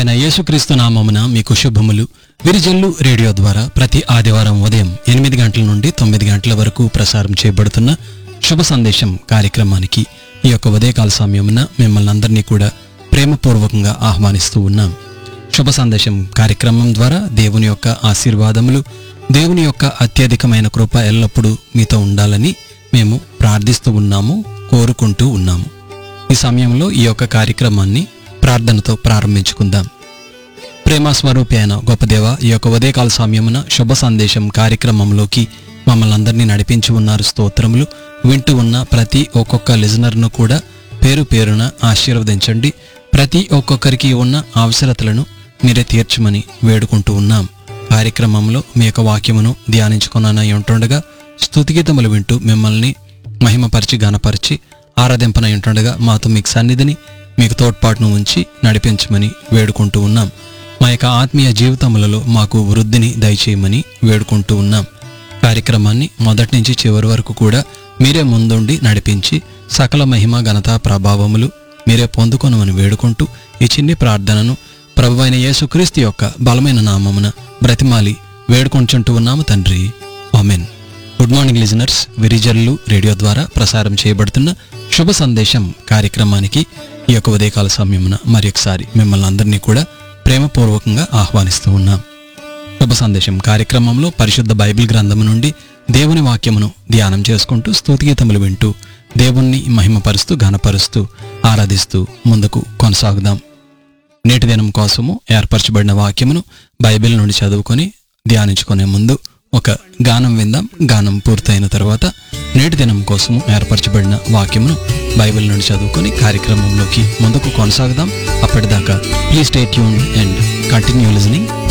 ప్రభైన యేసుక్రీస్తు నామమున మీకు శుభములు విరిజల్లు రేడియో ద్వారా ప్రతి ఆదివారం ఉదయం ఎనిమిది గంటల నుండి తొమ్మిది గంటల వరకు ప్రసారం చేయబడుతున్న శుభ సందేశం కార్యక్రమానికి ఈ యొక్క ఉదయకాల సమయమున మిమ్మల్ని అందరినీ కూడా ప్రేమపూర్వకంగా ఆహ్వానిస్తూ ఉన్నాం శుభ సందేశం కార్యక్రమం ద్వారా దేవుని యొక్క ఆశీర్వాదములు దేవుని యొక్క అత్యధికమైన కృప ఎల్లప్పుడూ మీతో ఉండాలని మేము ప్రార్థిస్తూ ఉన్నాము కోరుకుంటూ ఉన్నాము ఈ సమయంలో ఈ యొక్క కార్యక్రమాన్ని ప్రార్థనతో ప్రారంభించుకుందాం ప్రేమ స్వరూపి అయిన గొప్ప దేవ ఈ యొక్క ఉదయకాల సమయమున శుభ సందేశం కార్యక్రమంలోకి మమ్మల్ని అందరినీ నడిపించి ఉన్నారు స్తోత్రములు వింటూ ఉన్న ప్రతి ఒక్కొక్క లిజనర్ను కూడా పేరు పేరున ఆశీర్వదించండి ప్రతి ఒక్కొక్కరికి ఉన్న అవసరతలను మీరే తీర్చమని వేడుకుంటూ ఉన్నాం కార్యక్రమంలో మీ యొక్క వాక్యమును ధ్యానించుకున్నానై ఉంటుండగా స్తుతిగీతములు వింటూ మిమ్మల్ని మహిమపరిచి గనపరిచి ఆరాధింపనై ఉంటుండగా మాతో మీకు సన్నిధిని మీకు తోడ్పాటును ఉంచి నడిపించమని వేడుకుంటూ ఉన్నాం మా యొక్క ఆత్మీయ జీవితములలో మాకు వృద్ధిని దయచేయమని వేడుకుంటూ ఉన్నాం కార్యక్రమాన్ని మొదటి నుంచి చివరి వరకు కూడా మీరే ముందుండి నడిపించి సకల మహిమ ఘనత ప్రభావములు మీరే పొందుకొనమని వేడుకుంటూ ఈ చిన్ని ప్రార్థనను ప్రభు అయిన యేసుక్రీస్తు యొక్క బలమైన నామమున బ్రతిమాలి వేడుకొంచుంటూ ఉన్నాము తండ్రి amen good morning listeners Virijallu radio ద్వారా ప్రసారం చేయబడుతున్న శుభ సందేశం కార్యక్రమానికి ఈ యొక్క ఉదయకాల సమయమున మరొకసారి మిమ్మల్ని అందరినీ కూడా ప్రేమపూర్వకంగా ఆహ్వానిస్తూ ఉన్నాం శుభ సందేశం కార్యక్రమంలో పరిశుద్ధ బైబిల్ గ్రంథము నుండి దేవుని వాక్యమును ధ్యానం చేసుకుంటూ స్తుతిగీతములు వింటూ దేవుణ్ణి మహిమపరుస్తూ ఘనపరుస్తూ ఆరాధిస్తూ ముందుకు కొనసాగుదాం నేటి దినం కోసము ఏర్పరచబడిన వాక్యమును బైబిల్ నుండి చదువుకొని ధ్యానించుకునే ముందు ఒక గానం విందాం గానం పూర్తయిన తర్వాత నేటి దినం కోసము ఏర్పరచబడిన వాక్యమును బైబిల్ నుండి చదువుకొని కార్యక్రమంలోకి ముందుకు కొనసాగుదాం అప్పటిదాకా please stay tune and continue listening